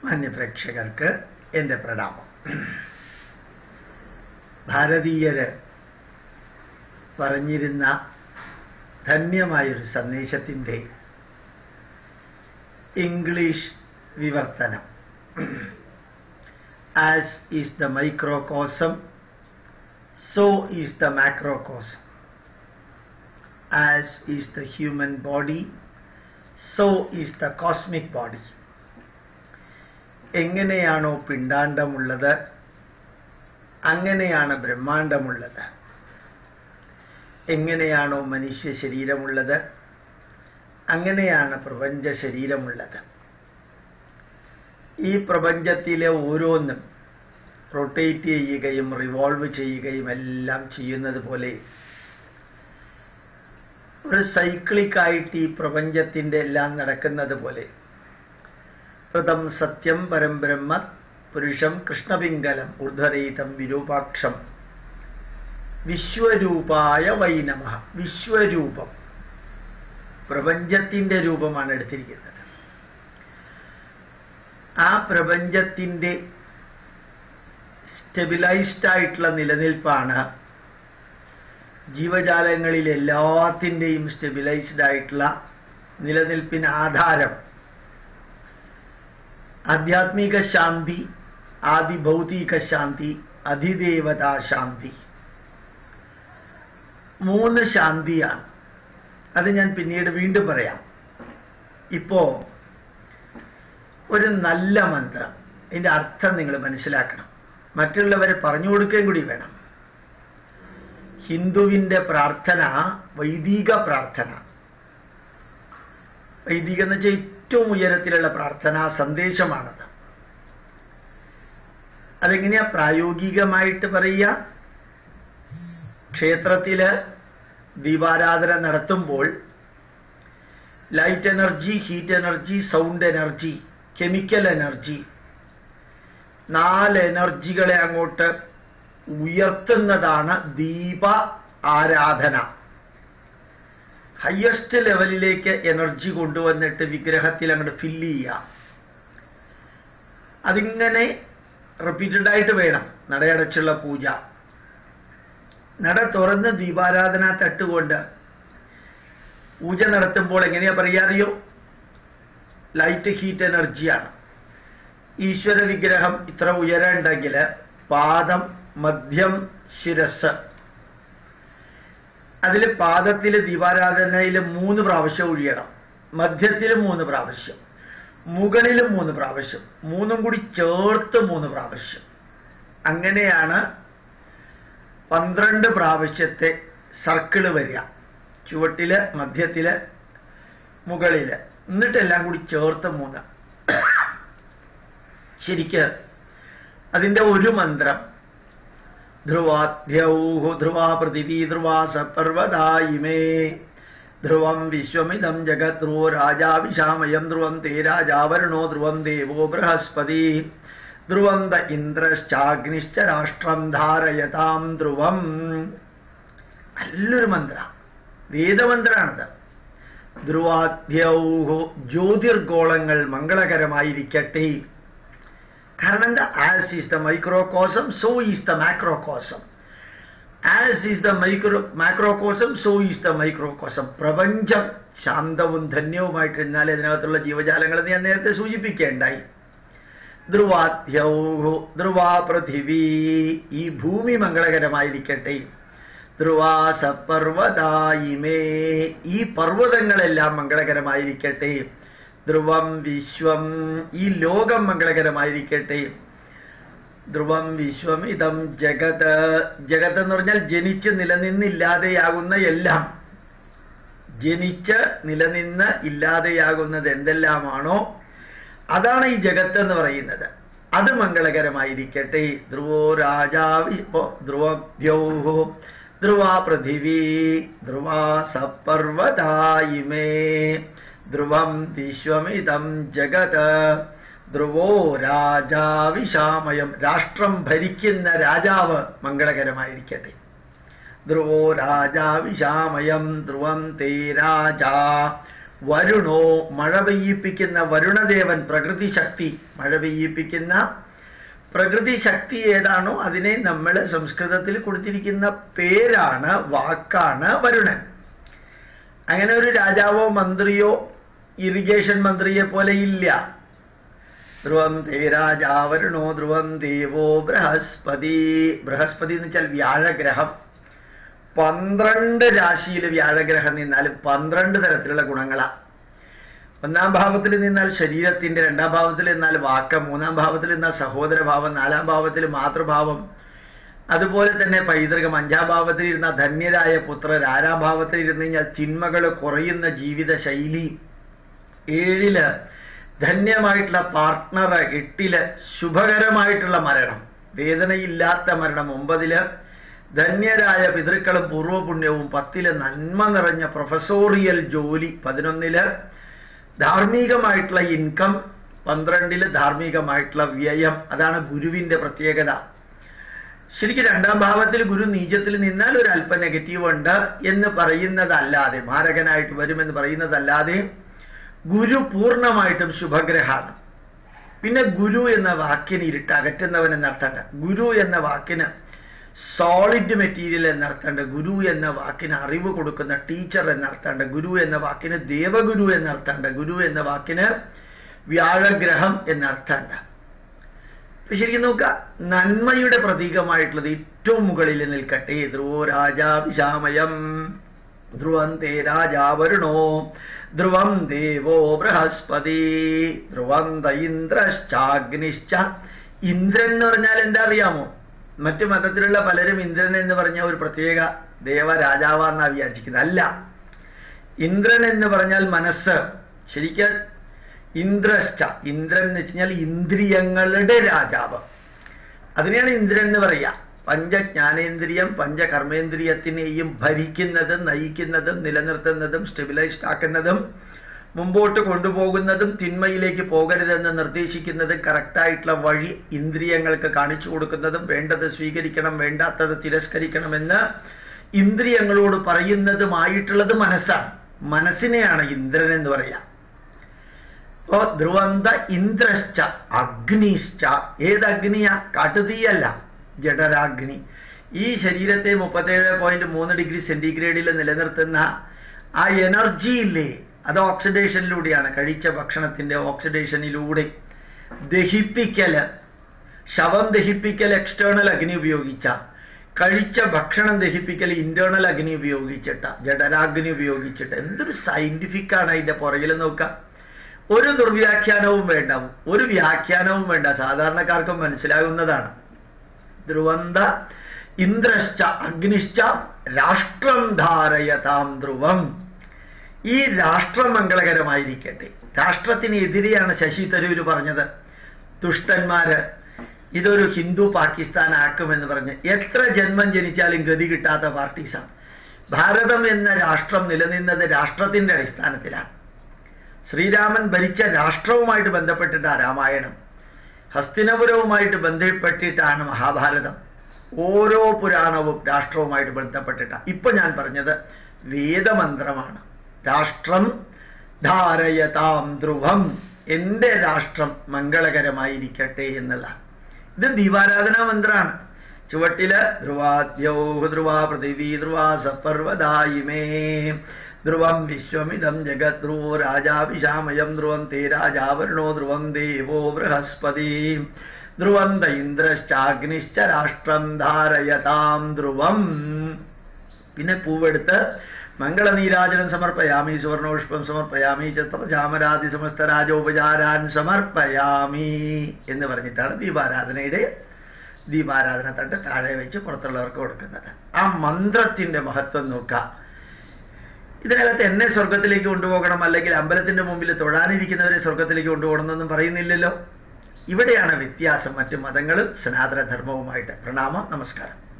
മാന്യപ്രേക്ഷകർക്ക് എൻ്റെ പ്രണാമം ഭാരതീയര് പറഞ്ഞിരുന്ന ധന്യമായൊരു സന്ദേശത്തിൻ്റെ ഇംഗ്ലീഷ് വിവർത്തനം as is the microcosm so is the macrocosm as is the human body so is the cosmic body എങ്ങനെയാണോ പിണ്ടാണ്ടമുള്ളത് അങ്ങനെയാണ് ബ്രഹ്മാണ്ടമുള്ളത് എങ്ങനെയാണോ മനുഷ്യ ശരീരമുള്ളത് അങ്ങനെയാണ് പ്രപഞ്ച ശരീരമുള്ളത് ഈ പ്രപഞ്ചത്തിലെ ഓരോന്നും റൊട്ടേറ്റ് ചെയ്യുകയും റിവോൾവ് ചെയ്യുകയും എല്ലാം ചെയ്യുന്നത് പോലെ ഒരു സൈക്ലിക്കായിട്ട് ഈ പ്രപഞ്ചത്തിൻ്റെ എല്ലാം നടക്കുന്നത് പോലെ ഹൃതം സത്യം പരം ബ്രഹ്മ പുരുഷം കൃഷ്ണപിംഗലം ഊർധ്വരഹിതം വിരൂപാക്ഷം വിശ്വരൂപായ വൈനമ വിശ്വരൂപം പ്രപഞ്ചത്തിന്റെ രൂപമാണ് എടുത്തിരിക്കുന്നത് ആ പ്രപഞ്ചത്തിന്റെ സ്റ്റെബിലൈസ്ഡ് ആയിട്ടുള്ള നിലനിൽപ്പാണ് ജീവജാലങ്ങളിൽ എല്ലാത്തിൻ്റെയും സ്റ്റെബിലൈസ്ഡ് ആയിട്ടുള്ള നിലനിൽപ്പിന് ആധാരം ആധ്യാത്മിക ശാന്തി ആദിഭൗതിക ശാന്തി അധിദേവതാ ശാന്തി മൂന്ന് ശാന്തിയാണ് അത് ഞാൻ പിന്നീട് വീണ്ടും പറയാം ഇപ്പോ ഒരു നല്ല മന്ത്രം ഇതിന്റെ അർത്ഥം നിങ്ങൾ മനസ്സിലാക്കണം മറ്റുള്ളവരെ പറഞ്ഞു കൊടുക്കുകയും കൂടി വേണം ഹിന്ദുവിന്റെ പ്രാർത്ഥന വൈദിക പ്രാർത്ഥന വൈദിക എന്ന് വെച്ചാൽ ഏറ്റവും ഉയരത്തിലുള്ള പ്രാർത്ഥനാ സന്ദേശമാണത് അതെങ്ങനെയാ പ്രായോഗികമായിട്ട് പറയുക ക്ഷേത്രത്തില് ദീപാരാധന നടത്തുമ്പോൾ light energy heat energy sound energy chemical energy നാല് എനർജികളെ അങ്ങോട്ട് ഉയർത്തുന്നതാണ് ദീപ ആരാധന ഹയസ്റ്റ് ലെവലിലേക്ക് എനർജി കൊണ്ടുവന്നിട്ട് വിഗ്രഹത്തിൽ അങ്ങോട്ട് ഫില്ല് ചെയ്യുക അതിങ്ങനെ റിപ്പീറ്റഡ് ആയിട്ട് വേണം നടയടച്ചുള്ള പൂജ നട തുറന്ന് ദീപാരാധന തട്ടുകൊണ്ട് പൂജ നടത്തുമ്പോൾ എങ്ങനെയാ പറയാറിയോ ലൈറ്റ് ഹീറ്റ് എനർജിയാണ് ഈശ്വര വിഗ്രഹം ഇത്ര ഉയരമുണ്ടെങ്കിൽ പാദം മധ്യം ശിരസ് അതിൽ പാദത്തിൽ ദീപാരാധനയിൽ മൂന്ന് പ്രാവശ്യം ഒഴിയണം മധ്യത്തിൽ മൂന്ന് പ്രാവശ്യം മുകളിലും മൂന്ന് പ്രാവശ്യം മൂന്നും കൂടി ചേർത്ത് മൂന്ന് പ്രാവശ്യം അങ്ങനെയാണ് പന്ത്രണ്ട് പ്രാവശ്യത്തെ സർക്കിള് വരിക ചുവട്ടില് മധ്യത്തില് മുകളില് എന്നിട്ടെല്ലാം കൂടി ചേർത്ത് മൂന്ന് ശരിക്ക് അതിന്റെ ഒരു മന്ത്രം ധ്രുവാദ്യൗഹു ധ്രുവാ പൃഥിവീ ധ്രുവാ സപർവതായിമേ ധ്രുവം വിശ്വമിതം ജഗത് ധ്രുവോ രാജാ വിശാമയം ധ്രുവം തേ രാജാവരുണോ ധ്രുവം ദേവോ ബൃഹസ്പതി ധ്രുവം ദ ഇന്ദ്രശ്ചാഗ്നിശ്ച രാഷ്ട്രം ധാരയതാം ധ്രുവം നല്ലൊരു മന്ത്ര വേദമന്ത്രാണത് ധ്രുവാദ്യൗഹു ജ്യോതിർഗോളങ്ങൾ മംഗളകരമായിരിക്കട്ടെ കാരണം എന്താ as is the microcosm so is the macrocosm as is the micro macrocosm so is the microcosm പ്രപഞ്ചം ശാന്തവും ധന്യവുമായിട്ടിരുന്നാൽ ഇതിനകത്തുള്ള ജീവജാലങ്ങൾ ഞാൻ നേരത്തെ സൂചിപ്പിക്കേണ്ടായി ധ്രുവാദ്യൗഹു ധ്രുവാ പൃഥിവി ഈ ഭൂമി മംഗളകരമായിരിക്കട്ടെ ധ്രുവാ സപർവതായിമേ ഈ പർവ്വതങ്ങളെല്ലാം മംഗളകരമായിരിക്കട്ടെ ധ്രുവം വിശ്വം ഈ ലോകം മംഗളകരമായിരിക്കട്ടെ ധ്രുവം വിശ്വം ഇതം ജഗത് ജഗത് എന്ന് പറഞ്ഞാൽ ജനിച്ച് നിലനിന്നില്ലാതെയാകുന്ന എല്ലാം ജനിച്ച് നിലനിന്ന് ഇല്ലാതെയാകുന്നത് എന്തെല്ലാമാണോ അതാണ് ഈ ജഗത്ത് എന്ന് പറയുന്നത് അത് മംഗളകരമായിരിക്കട്ടെ ധ്രുവോ രാജാവി ധ്രുവദ്യൗഹോ ധ്രുവാ പൃഥിവി ധ്രുവാ സപർവതായിമേ ധ്രുവം വിശ്വമിതം ജഗത് ധ്രുവോ രാജാവിശാമയം രാഷ്ട്രം ഭരിക്കുന്ന രാജാവ് മംഗളകരമായിരിക്കട്ടെ ധ്രുവോ രാജാവിശാമയം ധ്രുവം തേ രാജാ വരുണോ മഴ പെയ്യിപ്പിക്കുന്ന വരുണദേവൻ പ്രകൃതി ശക്തി മഴ പെയ്യിപ്പിക്കുന്ന പ്രകൃതി ശക്തി ഏതാണോ അതിനെ നമ്മൾ സംസ്കൃതത്തിൽ കൊടുത്തിരിക്കുന്ന പേരാണ് വാക്കാണ് വരുണൻ അങ്ങനെ ഒരു രാജാവോ മന്ത്രിയോ ഇറിഗേഷൻ മന്ത്രിയെ പോലെ ഇല്ല ധ്രുവം തേ രാജാവരുണോ ധ്രുവം ദേവോ ബൃഹസ്പതി ബൃഹസ്പതി എന്ന് വെച്ചാൽ വ്യാഴഗ്രഹം പന്ത്രണ്ട് രാശിയിൽ വ്യാഴഗ്രഹം നിന്നാലും പന്ത്രണ്ട് തരത്തിലുള്ള ഗുണങ്ങളാ ഒന്നാം ഭാവത്തിൽ നിന്നാൽ ശരീരത്തിന്റെ രണ്ടാം ഭാവത്തിൽ നിന്നാൽ വാക്ക് മൂന്നാം ഭാവത്തിൽ നിന്നാൽ സഹോദരഭാവം നാലാം ഭാവത്തിൽ മാതൃഭാവം അതുപോലെ തന്നെ പൈതൃകം അഞ്ചാം ഭാവത്തിൽ ഇരുന്ന ധന്യരായ പുത്രർ ആറാം ഭാവത്തിൽ ഇരുന്ന് കഴിഞ്ഞാൽ തിന്മകൾ കുറയുന്ന ജീവിത ശൈലി ഏഴില് ധന്യമായിട്ടുള്ള പാർട്ട്ണർ എട്ടില് ശുഭകരമായിട്ടുള്ള മരണം വേദനയില്ലാത്ത മരണം ഒമ്പതില് ധന്യരായ പിതൃക്കളും പൂർവ്വപുണ്യവും പത്തില് നന്മ നിറഞ്ഞ പ്രൊഫസോറിയൽ ജോലി പതിനൊന്നില് ധാർമ്മികമായിട്ടുള്ള ഇൻകം പന്ത്രണ്ടില് ധാർമ്മികമായിട്ടുള്ള വ്യയം അതാണ് ഗുരുവിന്റെ പ്രത്യേകത ശരിക്കും രണ്ടാം ഭാവത്തിൽ ഗുരു നീചത്തിൽ നിന്നാൽ ഒരു അല്പ നെഗറ്റീവ് ഉണ്ട് എന്ന് പറയുന്നതല്ലാതെ മാരകനായിട്ട് വരുമെന്ന് പറയുന്നതല്ലാതെ ഗുരു പൂർണ്ണമായിട്ടും ശുഭഗ്രഹമാണ് പിന്നെ ഗുരു എന്ന വാക്കിന് ഇരുട്ട് അകറ്റുന്നവൻ എന്നർത്ഥമുണ്ട് ഗുരു എന്ന വാക്കിന് സോളിഡ് മെറ്റീരിയൽ എന്നർത്ഥമുണ്ട് ഗുരു എന്ന വാക്കിന് അറിവ് കൊടുക്കുന്ന ടീച്ചർ എന്നർത്ഥമുണ്ട് ഗുരു എന്ന വാക്കിന് ദേവഗുരു എന്നർത്ഥമുണ്ട് ഗുരു എന്ന വാക്കിന് വ്യാഴഗ്രഹം എന്നർത്ഥമുണ്ട് അപ്പൊ ശരിക്കും നോക്കുക നന്മയുടെ പ്രതീകമായിട്ടുള്ളത് ഏറ്റവും മുകളിൽ നിൽക്കട്ടെ ധ്രുവോ രാജാഭിശാമയം ധ്രുവം തേ രാജാവരുണോ ധ്രുവം ദേവോ ബൃഹസ്പതി ധ്രുവം ദ ഇന്ദ്രശ്ചാഗ്നിശ്ച ഇന്ദ്രൻ എന്ന് പറഞ്ഞാൽ എന്താ അറിയാമോ മറ്റു മതത്തിലുള്ള പലരും ഇന്ദ്രൻ എന്ന് പറഞ്ഞ ഒരു പ്രത്യേക ദേവരാജാവാന്നാ വിചാരിച്ചിരിക്കുന്നത് അല്ല ഇന്ദ്രൻ എന്ന് പറഞ്ഞാൽ മനസ്സ് ശരിക്കും ഇന്ദ്രശ്ച ഇന്ദ്രൻ എന്ന് വെച്ച് കഴിഞ്ഞാൽ ഇന്ദ്രിയങ്ങളുടെ രാജാവ് അതിനെയാണ് ഇന്ദ്രൻ എന്ന് പറയുക പഞ്ചജ്ഞാനേന്ദ്രിയം പഞ്ചകർമ്മേന്ദ്രിയത്തിനെയും ഭരിക്കുന്നതും നയിക്കുന്നതും നിലനിർത്തുന്നതും സ്റ്റെബിലൈസ്ഡ് ആക്കുന്നതും മുമ്പോട്ട് കൊണ്ടുപോകുന്നതും തിന്മയിലേക്ക് പോകരുതെന്ന് നിർദ്ദേശിക്കുന്നതും കറക്റ്റായിട്ടുള്ള വഴി ഇന്ദ്രിയങ്ങൾക്ക് കാണിച്ചു കൊടുക്കുന്നതും വേണ്ടത് സ്വീകരിക്കണം വേണ്ടാത്തത് തിരസ്കരിക്കണമെന്ന് ഇന്ദ്രിയങ്ങളോട് പറയുന്നതുമായിട്ടുള്ളത് മനസ്സാണ് മനസ്സിനെയാണ് ഇന്ദ്രൻ എന്ന് പറയാം അപ്പോ ധ്രുവന്ത ഇന്ദ്രശ്ച അഗ്നിശ്ച ഏത് അഗ്നിയാ കാട്ടുതീയല്ല ജഡരാഗ്നി ഈ ശരീരത്തെ മുപ്പത്തേഴ് പോയിന്റ് മൂന്ന് ഡിഗ്രി സെന്റിഗ്രേഡിൽ നിലനിർത്തുന്ന ആ എനർജി ഇല്ലേ അത് ഓക്സിഡേഷനിലൂടെയാണ് കഴിച്ച ഭക്ഷണത്തിന്റെ ഓക്സിഡേഷനിലൂടെ ദഹിപ്പിക്കല് ശവം ദഹിപ്പിക്കൽ എക്സ്റ്റേണൽ അഗ്നി ഉപയോഗിച്ച കഴിച്ച ഭക്ഷണം ദഹിപ്പിക്കൽ ഇന്റേണൽ അഗ്നി ഉപയോഗിച്ചിട്ട ജഡരാഗ്നി ഉപയോഗിച്ചിട്ട് എന്തൊരു സയന്റിഫിക് ആണ് അതിന്റെ പുറകിൽ നോക്കാം ഒരു ദുർവ്യാഖ്യാനവും വേണ്ട ഒരു വ്യാഖ്യാനവും വേണ്ട സാധാരണക്കാർക്കും മനസ്സിലാകുന്നതാണ് ധ്രുവന്ത ഇന്ദ്രശ്ച അഗ്നിശ്ച രാഷ്ട്രം ധാരയതാം ധ്രുവം ഈ രാഷ്ട്രം മംഗളകരമായിരിക്കട്ടെ രാഷ്ട്രത്തിന് എതിരെയാണ് ശശി തരൂര് പറഞ്ഞത് ദുഷ്ടന്മാര് ഇതൊരു ഹിന്ദു പാകിസ്ഥാൻ ആക്കുമെന്ന് പറഞ്ഞ് എത്ര ജന്മം ജനിച്ചാലും ഗതി കിട്ടാത്ത പാർട്ടീസാണ് ഭാരതം എന്ന രാഷ്ട്രം നിലനിന്നത് രാഷ്ട്രത്തിന്റെ അടിസ്ഥാനത്തിലാണ് ശ്രീരാമൻ ഭരിച്ച രാഷ്ട്രവുമായിട്ട് ബന്ധപ്പെട്ടിട്ടാണ് രാമായണം ഹസ്തിനപുരവുമായിട്ട് ബന്ധപ്പെട്ടിട്ടാണ് മഹാഭാരതം ഓരോ പുരാണവും രാഷ്ട്രവുമായിട്ട് ബന്ധപ്പെട്ടിട്ടാണ് ഇപ്പൊ ഞാൻ പറഞ്ഞത് വേദമന്ത്രമാണ് രാഷ്ട്രം ധാരയതാം ധ്രുവം എന്റെ രാഷ്ട്രം മംഗളകരമായിരിക്കട്ടെ എന്നുള്ളതാണ് ഇത് ദീപാരാധനാ മന്ത്രമാണ് ചുവട്ടില് ധ്രുവാദ്യോ ധ്രുവ പൃഥിവി ധ്രുവ സപർവദായിമേ ധ്രുവം വിശ്വമിതം ജഗത് ധ്രുവോ രാജാഭിശാമയം ധ്രുവം തേ രാജാവരുണോ ധ്രുവം ദേവോ ബൃഹസ്പതി ധ്രുവം ദ ഇന്ദ്രശ്ചാഗ്നിശ്ച രാഷ്ട്രം ധാരയതാം ധ്രുവം പിന്നെ പൂവെടുത്ത് മംഗളനീരാജനം സമർപ്പയാമി സുവർണോഷ്പം സമർപ്പയാമി ചത്രചാമരാതി സമസ്ത രാജോപചാരാൻ സമർപ്പയാമി എന്ന് പറഞ്ഞിട്ടാണ് ദീപാരാധനയുടെ ദീപാരാധന തട്ട് താഴെ വെച്ച് പുറത്തുള്ളവർക്ക് കൊടുക്കുന്നത് ആ മന്ത്രത്തിന്റെ മഹത്വം നോക്കാം ഇതിനകത്ത് എന്നെ സ്വർഗത്തിലേക്ക് കൊണ്ടുപോകണം അല്ലെങ്കിൽ അമ്പലത്തിന്റെ മുമ്പിൽ തൊഴാനിരിക്കുന്നവരെ സ്വർഗത്തിലേക്ക് കൊണ്ടുപോകണമെന്നൊന്നും പറയുന്നില്ലല്ലോ ഇവിടെയാണ് വ്യത്യാസം മറ്റു മതങ്ങളും സനാതനധർമ്മവുമായിട്ട് പ്രണാമം നമസ്കാരം